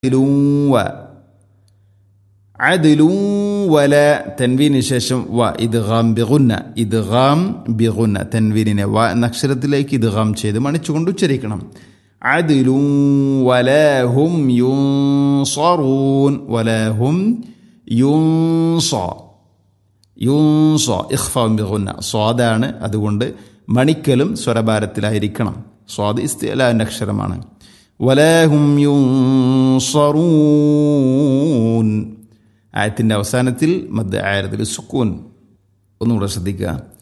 വ അദിലൂ വല തൻവീന് ശേഷം വ ഇദ്ഗാം ബിഗുന്ന ഇദ്ഗാം ബിഗുന്ന തൻവീനിനെ വ എന്ന അക്ഷരത്തിലേക്ക് ഇദ്ഗാം ചെയ്ത് മണിച്ചുകൊണ്ട് ഉച്ചരിക്കണം അദിലൂ വലഹും യുൻസറൂൻ വലഹും യുൻസ യുൻസ ഇഖ്ഫാം ബിഗുന്ന സ്വാദാണ് അതുകൊണ്ട് മണിക്കലും സ്വരഭാരത്തിലായിരിക്കണം സ്വാദ് ഇസ്തിലാൻ്റെ അക്ഷരമാണ് വലഹും യുൻസറൂൻ ആയത്തിൻ്റെ അവസാനത്തിൽ മദ് ആയത്തിൽ സുക്കൂൻ ഒന്നുകൂടെ ശ്രദ്ധിക്കുക